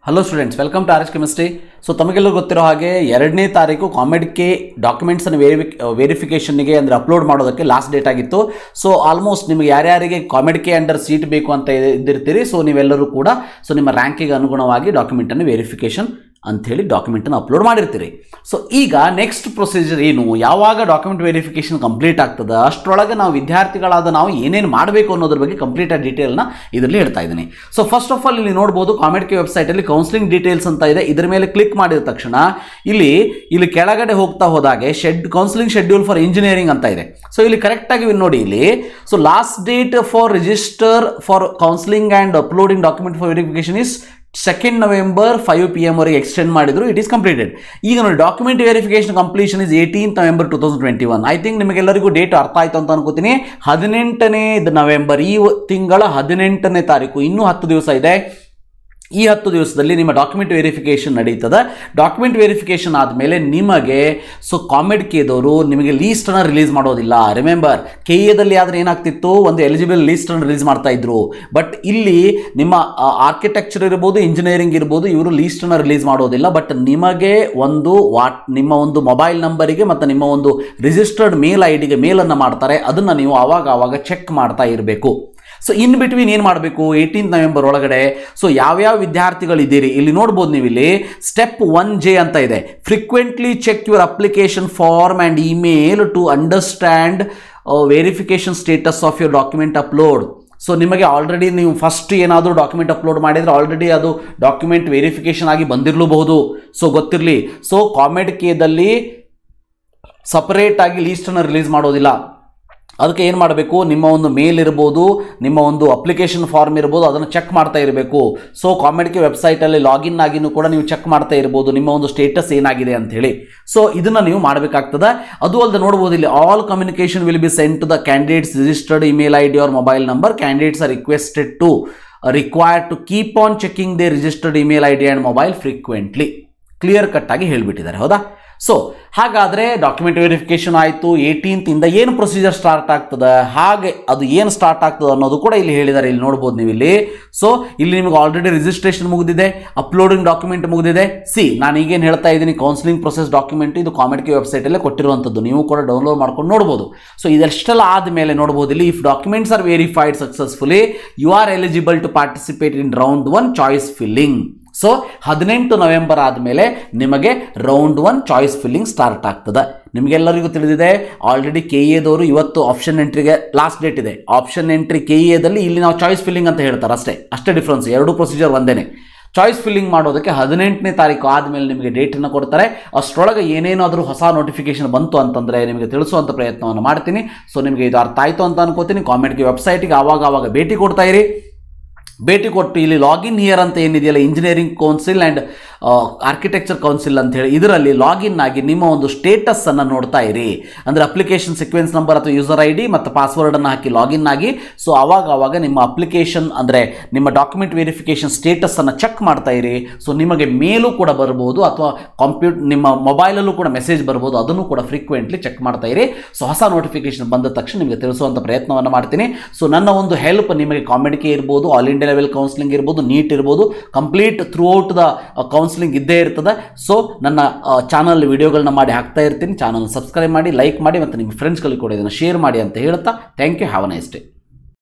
hello students welcome to R S chemistry so ತಮಗೆಲ್ಲರೂ ಗೊತ್ತಿರೋ ಹಾಗೆ ಎರಡನೇ ತಾರೀಕು ಕಾಮೆಡ್ ಕೆ ಡಾಕ್ಯುಮೆಂಟ್ಸನ್ನು ವೇರಿಫಿ ವೆರಿಫಿಕೇಷನ್ಗೆ ಅಂದರೆ ಅಪ್ಲೋಡ್ ಮಾಡೋದಕ್ಕೆ ಲಾಸ್ಟ್ ಡೇಟ್ ಆಗಿತ್ತು ಸೊ ಆಲ್ಮೋಸ್ಟ್ ನಿಮಗೆ ಯಾರ್ಯಾರಿಗೆ ಕಾಮೆಡ್ ಕೆ ಅಂಡರ್ ಸೀಟ್ ಬೇಕು ಅಂತ ಇದ್ದಿರ್ತೀರಿ ಸೊ ನೀವೆಲ್ಲರೂ ಕೂಡ ಸೊ ನಿಮ್ಮ ರ್ಯಾಂಕಿಗೆ ಅನುಗುಣವಾಗಿ ಡಾಕ್ಯುಮೆಂಟನ್ನು ವೆರಿಫಿಕೇಷನ್ ಅಂಥೇಳಿ ಡಾಕ್ಯುಮೆಂಟನ್ನು ಅಪ್ಲೋಡ್ ಮಾಡಿರ್ತೀರಿ ಸೊ ಈಗ ನೆಕ್ಸ್ಟ್ ಪ್ರೊಸೀಜರ್ ಏನು ಯಾವಾಗ ಡಾಕ್ಯುಮೆಂಟ್ ವೆರಿಫಿಕೇಷನ್ ಕಂಪ್ಲೀಟ್ ಆಗ್ತದೆ ಅಷ್ಟರೊಳಗೆ ನಾವು ವಿದ್ಯಾರ್ಥಿಗಳಾದ ನಾವು ಏನೇನು ಮಾಡಬೇಕು ಅನ್ನೋದ್ರ ಬಗ್ಗೆ ಕಂಪ್ಲೀಟ್ ಆಗಿ ಡೀಟೇಲ್ನ ಇದರಲ್ಲಿ ಹೇಳ್ತಾ ಇದ್ದೀನಿ ಸೊ ಫಸ್ಟ್ ಆಫ್ ಆಲ್ ಇಲ್ಲಿ ನೋಡ್ಬೋದು ಕಾಮೆಡ್ ಕೆ ವೆಬ್ಸೈಟಲ್ಲಿ ಕೌನ್ಸಿಲಿಂಗ್ ಡೀಟೇಲ್ಸ್ ಅಂತ ಇದೆ ಇದರ ಮೇಲೆ ಕ್ಲಿಕ್ ಮಾಡಿದ ತಕ್ಷಣ ಇಲ್ಲಿ ಇಲ್ಲಿ ಕೆಳಗಡೆ ಹೋಗ್ತಾ ಹೋದಾಗೆ ಶೆಡ್ ಕೌನ್ಸಿಲಿಂಗ್ ಶೆಡ್ಯೂಲ್ ಫಾರ್ ಇಂಜಿನಿಯರಿಂಗ್ ಅಂತ ಇದೆ ಸೊ ಇಲ್ಲಿ ಕರೆಕ್ಟಾಗಿ ನೋಡಿ ಇಲ್ಲಿ so last date for register for counselling and uploading document for verification is second November five P M ವರೆಗೆ ಎಕ್ಸ್ಟೆಂಡ್ ಮಾಡಿದ್ರು ಇಟ್ ಈಸ್ ಕಂಪ್ಲೀಟೆಡ್ ಈಗ ನೋಡಿ document verification completion is eighteenth November two thousand twenty one I think ನಿಮಗೆಲ್ಲರಿಗೂ date ಅರ್ಥ ಆಯ್ತು ಅಂತ ಅನ್ಕೋತೀನಿ ಹದಿನೆಂಟನೇ ನವೆಂಬರ್ ಈ ತಿಂಗಳ ಹದಿನೆಂಟನೇ ತಾರೀಕು ಇನ್ನೂ ಹತ್ತು ದಿವಸ ಇದೆ ಈ ಹತ್ತು ದಿವಸದಲ್ಲಿ ನಿಮ್ಮ ಡಾಕ್ಯುಮೆಂಟ್ ವೆರಿಫಿಕೇಷನ್ ನಡೀತದೆ ಡಾಕ್ಯುಮೆಂಟ್ ವೆರಿಫಿಕೇಷನ್ ಆದಮೇಲೆ ನಿಮಗೆ ಸೊ ಕಾಮೆಡ್ ಕೆದವರು ನಿಮಗೆ ಲೀಸ್ಟನ್ನು ರಿಲೀಸ್ ಮಾಡೋದಿಲ್ಲ ರಿಮೆಂಬರ್ ಕೆ ಎದಲ್ಲಿ ಆದರೆ ಏನಾಗ್ತಿತ್ತು ಒಂದು ಎಲಿಜಿಬಲ್ ಲೀಸ್ಟನ್ನು ರಿಲೀಸ್ ಮಾಡ್ತಾ ಇದ್ರು ಬಟ್ ಇಲ್ಲಿ ನಿಮ್ಮ ಆರ್ಕಿಟೆಕ್ಚರ್ ಇರ್ಬೋದು ಇಂಜಿನಿಯರಿಂಗ್ ಇರ್ಬೋದು ಇವರು ಲೀಸ್ಟನ್ನು ರಿಲೀಸ್ ಮಾಡೋದಿಲ್ಲ ಬಟ್ ನಿಮಗೆ ಒಂದು ವಾಟ್ ನಿಮ್ಮ ಒಂದು ಮೊಬೈಲ್ ನಂಬರಿಗೆ ಮತ್ತು ನಿಮ್ಮ ಒಂದು ರಿಜಿಸ್ಟರ್ಡ್ ಮೇಲ್ ಐ ಡಿಗೆ ಮೇಲನ್ನು ಮಾಡ್ತಾರೆ ಅದನ್ನು ನೀವು ಆವಾಗ ಆವಾಗ ಚೆಕ್ ಮಾಡ್ತಾ ಇರಬೇಕು ಸೊ ಇನ್ ಬಿಟ್ವೀನ್ ಏನು ಮಾಡಬೇಕು ಏಯ್ಟೀನ್ತ್ ನವೆಂಬರ್ ಒಳಗಡೆ ಸೊ ಯಾವ್ಯಾವ ವಿದ್ಯಾರ್ಥಿಗಳಿದ್ದೀರಿ ಇಲ್ಲಿ ನೋಡ್ಬೋದು ನೀವು ಇಲ್ಲಿ ಸ್ಟೆಪ್ ಒನ್ ಜೆ ಅಂತ ಇದೆ frequently check your application form and email to understand verification status of your document upload so ನಿಮಗೆ ಆಲ್ರೆಡಿ ನೀವು ಫಸ್ಟ್ ಏನಾದರೂ ಡಾಕ್ಯುಮೆಂಟ್ ಅಪ್ಲೋಡ್ ಮಾಡಿದರೆ ಆಲ್ರೆಡಿ ಅದು ಡಾಕ್ಯುಮೆಂಟ್ ವೆರಿಫಿಕೇಷನ್ ಆಗಿ ಬಂದಿರಲೂಬಹುದು ಸೊ ಗೊತ್ತಿರಲಿ ಸೊ ಕಾಮೆಡ್ ಕೇದಲ್ಲಿ ಸಪರೇಟ್ ಆಗಿ ಲೀಸ್ಟನ್ನು ರಿಲೀಸ್ ಮಾಡೋದಿಲ್ಲ ಅದಕ್ಕೆ ಏನು ಮಾಡಬೇಕು ನಿಮ್ಮ ಒಂದು ಮೇಲ್ ಇರ್ಬೋದು ನಿಮ್ಮ ಒಂದು ಅಪ್ಲಿಕೇಶನ್ ಫಾರ್ಮ್ ಇರ್ಬೋದು ಅದನ್ನು ಚೆಕ್ ಮಾಡ್ತಾ ಇರಬೇಕು ಸೊ ಕಾಮೆಡ್ಕೆ ವೆಬ್ಸೈಟಲ್ಲಿ ಲಾಗಿನ್ ಆಗಿನೂ ಕೂಡ ನೀವು ಚೆಕ್ ಮಾಡ್ತಾ ಇರ್ಬೋದು ನಿಮ್ಮ ಒಂದು ಸ್ಟೇಟಸ್ ಏನಾಗಿದೆ ಅಂತ ಹೇಳಿ ಸೊ ಇದನ್ನು ನೀವು ಮಾಡಬೇಕಾಗ್ತದೆ ಅದು ಅಲ್ಲದೆ ನೋಡ್ಬೋದು ಇಲ್ಲಿ all communication will be sent to the candidates registered email I D or mobile number candidates are requested to required to keep on checking they registered email I D and mobile frequently clear cut ಆಗಿ ಹೇಳಿಬಿಟ್ಟಿದ್ದಾರೆ ಹೌದಾ so ಹಾಗಾದರೆ document verification ಆಯಿತು ಏಯ್ಟೀನ್ತಿಂದ ಏನು procedure start ಆಗ್ತದೆ ಹಾಗೆ ಅದು ಏನು ಸ್ಟಾರ್ಟ್ ಆಗ್ತದೆ ಅನ್ನೋದು ಕೂಡ ಇಲ್ಲಿ ಹೇಳಿದ್ದಾರೆ ಇಲ್ಲಿ ನೋಡ್ಬೋದು ನೀವು ಇಲ್ಲಿ ಸೊ ಇಲ್ಲಿ ನಿಮಗೆ ಆಲ್ರೆಡಿ ರಿಜಿಸ್ಟ್ರೇಷನ್ ಮುಗಿದಿದೆ ಅಪ್ಲೋಡಿಂಗ್ ಡಾಕ್ಯುಮೆಂಟ್ ಮುಗಿದಿದೆ ಸಿ ನಾನು ಈಗೇನು ಹೇಳ್ತಾ ಇದ್ದೀನಿ ಕೌನ್ಸಿಲಿಂಗ್ ಪ್ರೊಸೆಸ್ ಡಾಕ್ಯುಮೆಂಟ್ ಇದು ಕಾಮೆಡ್ಕೆ ವೆಬ್ಸೈಟಲ್ಲೇ ಕೊಟ್ಟಿರುವಂಥದ್ದು ನೀವು ಕೂಡ ಡೌನ್ಲೋಡ್ ಮಾಡ್ಕೊಂಡು ನೋಡ್ಬೋದು ಸೊ ಇದೆಷ್ಟೆಲ್ಲ ಆದಮೇಲೆ ನೋಡ್ಬೋದು ಇಲ್ಲಿ if documents are verified successfully you are eligible to participate in round one choice filling so ಹದಿನೆಂಟು ನವೆಂಬರ್ ಆದಮೇಲೆ ನಿಮಗೆ round one choice filling start ಆಗ್ತದೆ ನಿಮಗೆಲ್ಲರಿಗೂ ತಿಳಿದಿದೆ ಆಲ್ರೆಡಿ ಕೆ ಎದವರು ಇವತ್ತು ಆಪ್ಷನ್ ಎಂಟ್ರಿಗೆ ಲಾಸ್ಟ್ ಡೇಟ್ ಇದೆ ಆಪ್ಷನ್ ಎಂಟ್ರಿ ಕೆ ಎದಲ್ಲಿ ಇಲ್ಲಿ ನಾವು ಚಾಯ್ಸ್ ಫಿಲ್ಲಿಂಗ್ ಅಂತ ಹೇಳ್ತಾರೆ ಅಷ್ಟೇ ಅಷ್ಟೇ ಡಿಫ್ರೆನ್ಸ್ ಎರಡು ಪ್ರೊಸೀಜರ್ ಒಂದೇನೆ ಚಾಯ್ಸ್ ಫಿಲ್ಲಿಂಗ್ ಮಾಡೋದಕ್ಕೆ ಹದಿನೆಂಟನೇ ತಾರೀಕು ಆದಮೇಲೆ ನಿಮಗೆ ಡೇಟನ್ನು ಕೊಡ್ತಾರೆ ಅಷ್ಟರೊಳಗೆ ಏನೇನಾದರೂ ಹೊಸ ನೋಟಿಫಿಕೇಶನ್ ಬಂತು ಅಂತಂದರೆ ನಿಮಗೆ ತಿಳಿಸುವಂಥ ಪ್ರಯತ್ನವನ್ನು ಮಾಡ್ತೀನಿ ಸೊ ನಿಮಗೆ ಇದು ಅರ್ಥ ಆಯಿತು ಅಂತ ಅನ್ಕೋತೀನಿ ಕಾಮೆಂಟ್ಗೆ ವೆಬ್ಸೈಟಿಗೆ ಆವಾಗ ಆವಾಗ ಭೇಟಿ ಕೊಡ್ತಾ ಇರಿ ಭೇಟಿ ಕೊಟ್ಟು ಇಲ್ಲಿ ಲಾಗಿನ್ ಹಿಯರ್ ಅಂತ ಏನಿದೆಯಲ್ಲ engineering council and architecture council ಅಂತ ಹೇಳಿ ಇದರಲ್ಲಿ ಲಾಗಿನ್ ಆಗಿ ನಿಮ್ಮ ಒಂದು ಸ್ಟೇಟಸ್ಸನ್ನು ನೋಡ್ತಾ ಇರಿ ಅಂದರೆ ಅಪ್ಲಿಕೇಶನ್ ಸೀಕ್ವೆನ್ಸ್ ನಂಬರ್ ಅಥವಾ ಯೂಸರ್ ಐ ಡಿ ಮತ್ತು ಪಾಸ್ವರ್ಡನ್ನು ಹಾಕಿ ಲಾಗಿನ್ ಆಗಿ ಸೊ ಆವಾಗ ಆವಾಗ ನಿಮ್ಮ ಅಪ್ಲಿಕೇಶನ್ ಅಂದರೆ ನಿಮ್ಮ ಡಾಕ್ಯುಮೆಂಟ್ ವೆರಿಫಿಕೇಷನ್ ಸ್ಟೇಟಸ್ಸನ್ನು ಚೆಕ್ ಮಾಡ್ತಾ ಇರಿ ಸೊ ನಿಮಗೆ ಮೇಲೂ ಕೂಡ ಬರ್ಬೋದು ಅಥವಾ ಕಂಪ್ಯೂಟ್ ನಿಮ್ಮ ಮೊಬೈಲಲ್ಲೂ ಕೂಡ ಮೆಸೇಜ್ ಬರ್ಬೋದು ಅದನ್ನು ಕೂಡ ಫ್ರೀಕ್ವೆಂಟ್ಲಿ ಚೆಕ್ ಮಾಡ್ತಾ ಇರಿ ಸೊ ಹೊಸ ನೋಟಿಫಿಕೇಶನ್ ಬಂದ ತಕ್ಷಣ ನಿಮಗೆ ತಿಳಿಸುವಂಥ ಪ್ರಯತ್ನವನ್ನು ಮಾಡ್ತೀನಿ ಸೊ ನನ್ನ ಒಂದು ಹೆಲ್ಪ್ ನಿಮಗೆ ಕಾಮಿಡಿಕೆ ಇರ್ಬೋದು ಆಲ್ ಇಂಡಿಯಾ ಲೆವೆಲ್ ಕೌನ್ಸಿಲಿಂಗ್ ಇರ್ಬೋದು ನೀಟ್ ಇರ್ಬೋದು complete throughout the counselling ಇದ್ದೇ ಇರ್ತದೆ ಸೊ ನನ್ನ ಚಾನಲ್ ವಿಡಿಯೋಗಳನ್ನ ಮಾಡಿ ಹಾಕ್ತಾ ಇರ್ತೀನಿ ಚಾನಲ್ ಸಬ್ಸ್ಕ್ರೈಬ್ ಮಾಡಿ ಲೈಕ್ ಮಾಡಿ ಮತ್ತು ನಿಮ್ಮ ಫ್ರೆಂಡ್ಸ್ಗಳಿಗೆ ಕೂಡ ಇದನ್ನು ಶೇರ್ ಮಾಡಿ ಅಂತ ಹೇಳ್ತಾ thank you have a nice day